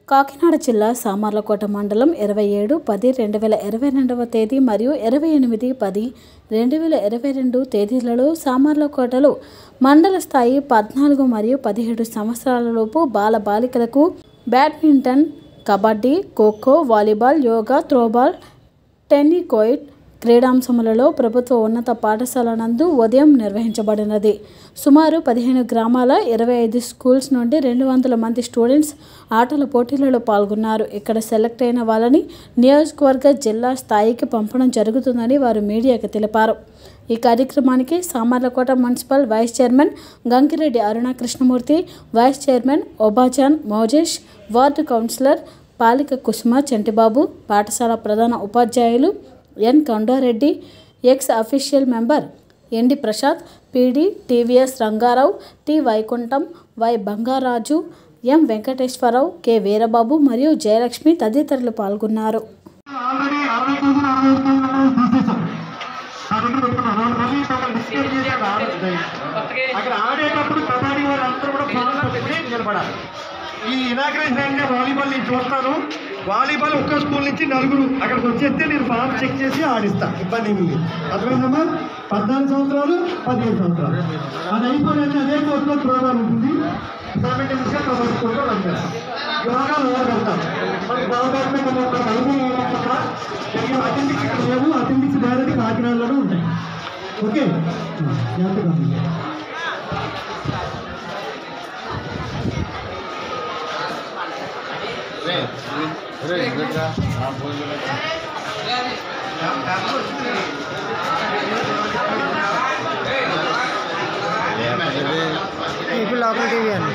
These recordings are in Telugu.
కాకినాడ జిల్లా సామర్లకోట మండలం ఇరవై ఏడు పది రెండు వేల ఇరవై రెండవ తేదీ మరియు ఇరవై ఎనిమిది పది రెండు వేల ఇరవై రెండు తేదీలలో సామర్లకోటలో మండల స్థాయి పద్నాలుగు మరియు పదిహేడు సంవత్సరాలలోపు బాల బాలికలకు badminton kabaddi kho kho volleyball yoga throwball tennikoit క్రీడాంశములలో ప్రభుత్వ ఉన్నత పాఠశాల నందు ఉదయం నిర్వహించబడినది సుమారు పదిహేను గ్రామాల ఇరవై ఐదు స్కూల్స్ నుండి రెండు వందల మంది స్టూడెంట్స్ ఆటల పోటీలలో పాల్గొన్నారు ఇక్కడ సెలెక్ట్ అయిన వాళ్ళని నియోజకవర్గ జిల్లా స్థాయికి పంపడం జరుగుతుందని వారు మీడియాకు తెలిపారు ఈ కార్యక్రమానికి Samarlakota municipal vice chairman Gankireddy Aruna Krishnamurthy vice chairman Obajan Mojesh ward councillor Palika Kusuma Chantibabu పాఠశాల ప్రధాన ఉపాధ్యాయులు N Kondareddy ex official member MD Prasad PD TVS Rangarao T Vaikuntham Y Bangaraju M Venkateswararao K Veerababu మరియు జయలక్ష్మి తదితరులు పాల్గొన్నారు ఆల్రెడీ అరవై కేజీలు అరవై ఐదు కేజీలు తీసేసాం నా దగ్గర పెట్టుకున్నాను మళ్ళీ మిమ్మల్ని డిస్కస్ చేసి అక్కడ ఆడొద్దు. అక్కడ ఆడేటప్పుడు కబడ్డీ వాళ్ళందరూ కూడా ఫామ్ పట్టుకుని నిలబడాలి ఈ ఇనాగ్రేషన్ అంటే వాలీబాల్ నేను చూస్తాను వాలీబాల్ ఒక్క స్కూల్ నుంచి నలుగురు అక్కడికి వచ్చేస్తే నేను ఫామ్ చెక్ చేసి ఆడిస్తా ఇబ్బంది ఏమి లేదు అర్థమైందమ్మా పద్నాలుగు సంవత్సరాలు పదిహేను సంవత్సరాలు అది అయిపోయినాక అదే కోర్టులో ప్రోగ్రామ్ ఉంటుంది సెవెంటీ నిమిషాలు కబడ్డీ కోర్టులో రన్ చేస్తాం యోగా లోపల వెళ్తాం మనకి బాగుపడితే మనం ఒక నలుగురు అక్కడ అటెండిక్స్ ఇక్కడ లేవు అటెండిక్స్ డైరెక్ట్ కాకినాడలోనే ఉంటాయి ఓకే జాగ్రత్తగా ఉంది. ఇప్పుడు లోకల్ టీవీ అండి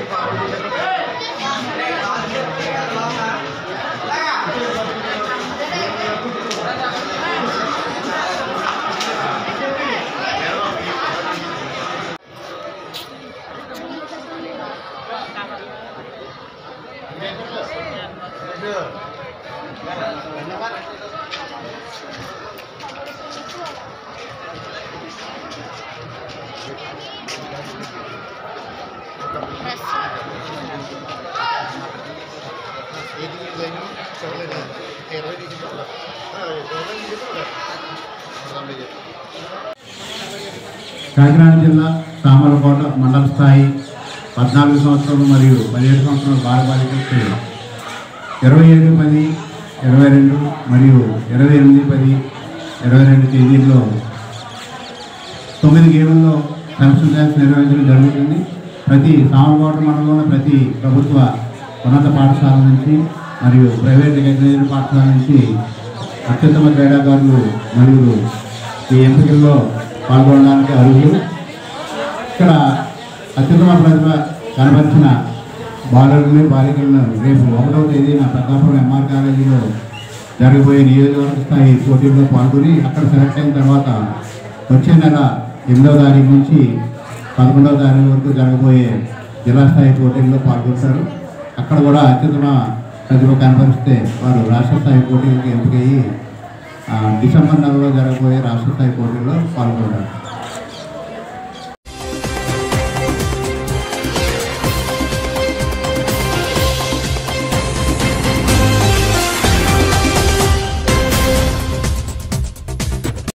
కాకినాడ జిల్లా సామర్లకోట మండల స్థాయి పద్నాలుగు సంవత్సరాలు మరియు పదిహేడు సంవత్సరాల బాలబాలికలకి ఇరవై ఏడు పది ఇరవై రెండు మరియు ఇరవై ఎనిమిది పది ఇరవై రెండు తేదీల్లో తొమ్మిది గేముల్లో సెలక్షన్ డ్యాన్స్ నిర్వహించడం జరుగుతుంది ప్రతి సామర్లకోట మండలంలోని ప్రతి ప్రభుత్వ ఉన్నత పాఠశాల నుంచి మరియు ప్రైవేట్ రికగ్నైజ్డ్ పాఠశాల నుంచి అత్యుత్తమ క్రీడాకారులు మరియు ఈ ఎంపికల్లో పాల్గొనడానికి అర్హులు ఇక్కడ అత్యుత్తమ ప్రతిభ కనబరిచిన బాలుల్ని బాలికలను రేపు ఒకటవ తేదీన పెద్దాపురం ఎంఆర్ కాలేజీలో జరగబోయే నియోజకవర్గ స్థాయి పోటీల్లో పాల్గొని అక్కడ సెలెక్ట్ అయిన తర్వాత వచ్చే నెల ఎనిమిదవ తారీఖు నుంచి పదకొండవ తారీఖు వరకు జరగబోయే జిల్లా స్థాయి పోటీల్లో పాల్గొంటారు అక్కడ కూడా అత్యుత్తమ ప్రతిభ కనబరిస్తే వారు రాష్ట్ర స్థాయి పోటీలకు ఎంపికయ్యి ఆ, డిసెంబర్ నెలలో జరగబోయే రాష్ట్ర స్థాయి పోటీల్లో పాల్గొంటారు